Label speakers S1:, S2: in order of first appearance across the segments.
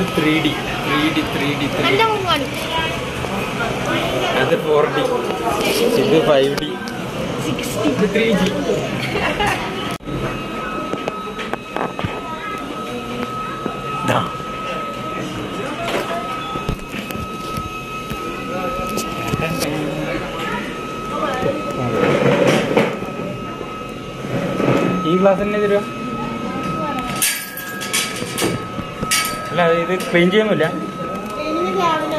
S1: ഇത് three D three D three D three
S2: എന്റെ മുൻ കാണും
S1: അത് ഫോർ ഡി ഇത് ഫൈവ് ഡി ഇത് ത്രീ ജി ഈ ഗ്ലാസ് തന്നെ തരുക അല്ല ഇത് ക്ലീൻ ചെയ്യുന്നില്ല
S2: എനിക്ക് രാവിലെ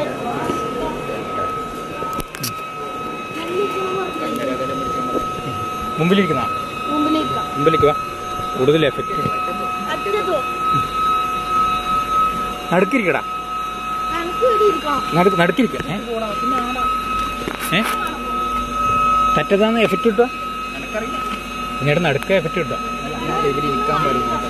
S1: മുമ്പിലിരിക്കുന്ന
S2: മുമ്പിലേക്ക്
S1: മുമ്പിലേക്ക് വാ കൂടുതൽ എഫക്റ്റ്
S2: അറ്റത്തോ
S1: നടുക്കിരിക്കടാ
S2: എനിക്ക് ഇവിടെ ഇരിക്കാം
S1: നടുക്ക് നടുക്കിരിക്ക ഏ ഏ തറ്റതാന്ന് എഫക്റ്റ് കിട്ടുക എന്നിട്ട് നടുക്ക എഫക്റ്റ് കിട്ടുക
S3: ഇരിക്കാൻ പാടില്ല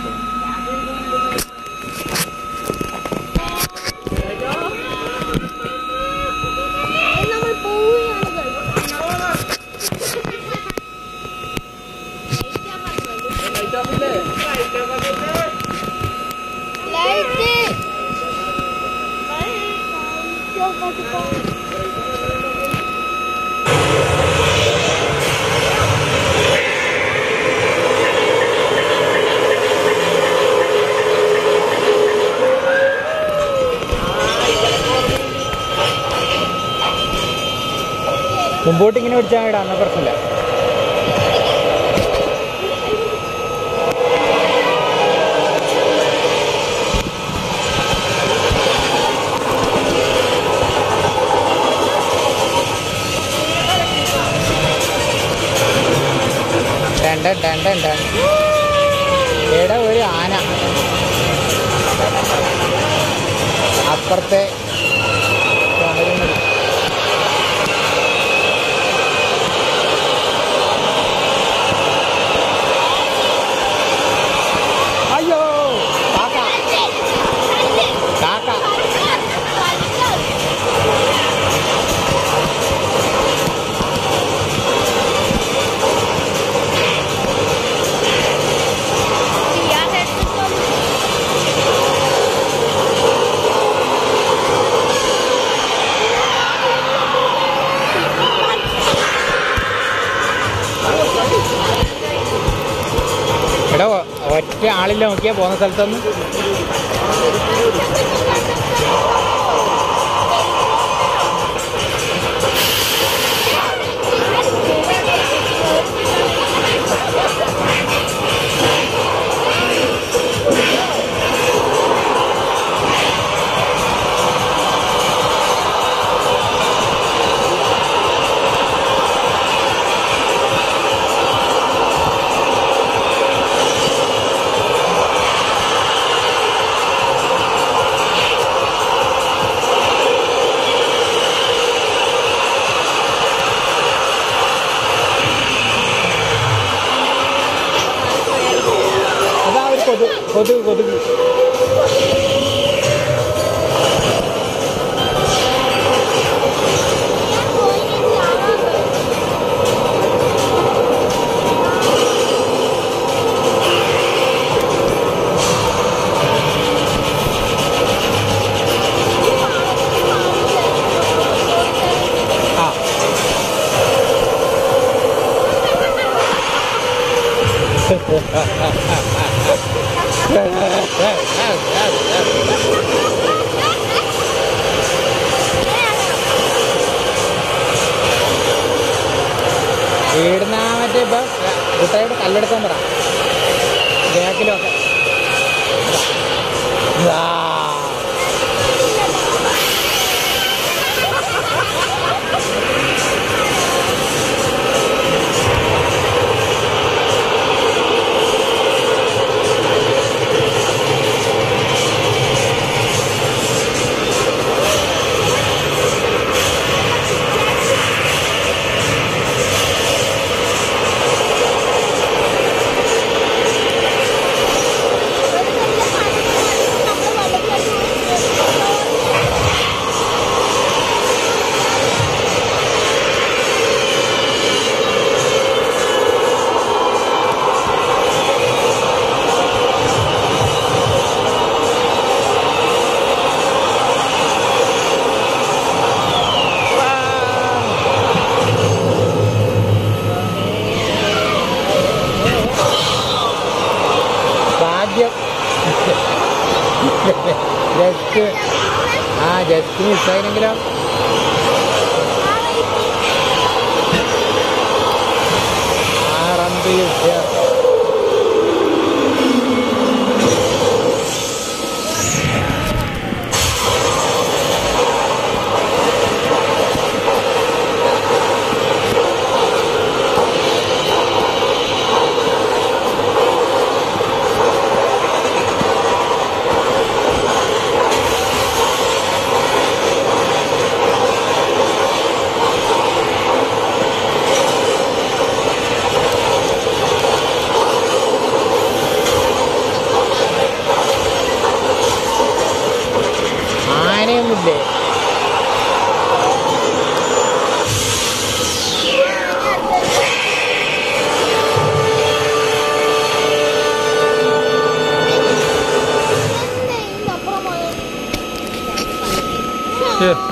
S2: നമ്മൾ പോവുകയാണ് ലൈറ്റ്
S1: മുമ്പോട്ട് ഇങ്ങനെ പിടിച്ചാൽ ഇടാം എന്നാ പ്രശ്നമില്ല
S3: ടൻ ടൻ ടൻ ടൻ ടൻ. എടാ ഒരു ആന അപ്പുറത്തെ ചുമരുമ്മൽ. അയ്യോ കാക്ക കാക്ക എടാ ഒ- ഒറ്റ ആളില്ല നോക്കിയാ പോകുന്ന സ്ഥലത്തൊന്നും അതാ ഒരു കൊതു കൊതുക് കൊതുക് ആ വീടുന്ന മറ്റേ ഇപ്പൊ കുട്ടയോട് കല്ലെടുക്കാൻ പറ ബാക്കിലൊക്കെ ഇതാ. ജസ്റ്റ് ആ ജസ്റ്റ് മിസ്സായില്ലെങ്കിലോ ആറമ്പ് യുദ്ധ ആനയൊന്നുമില്ലേ
S2: ഇതിന്റെ അപ്പുറം പോയോ?
S3: ശ്ശെ.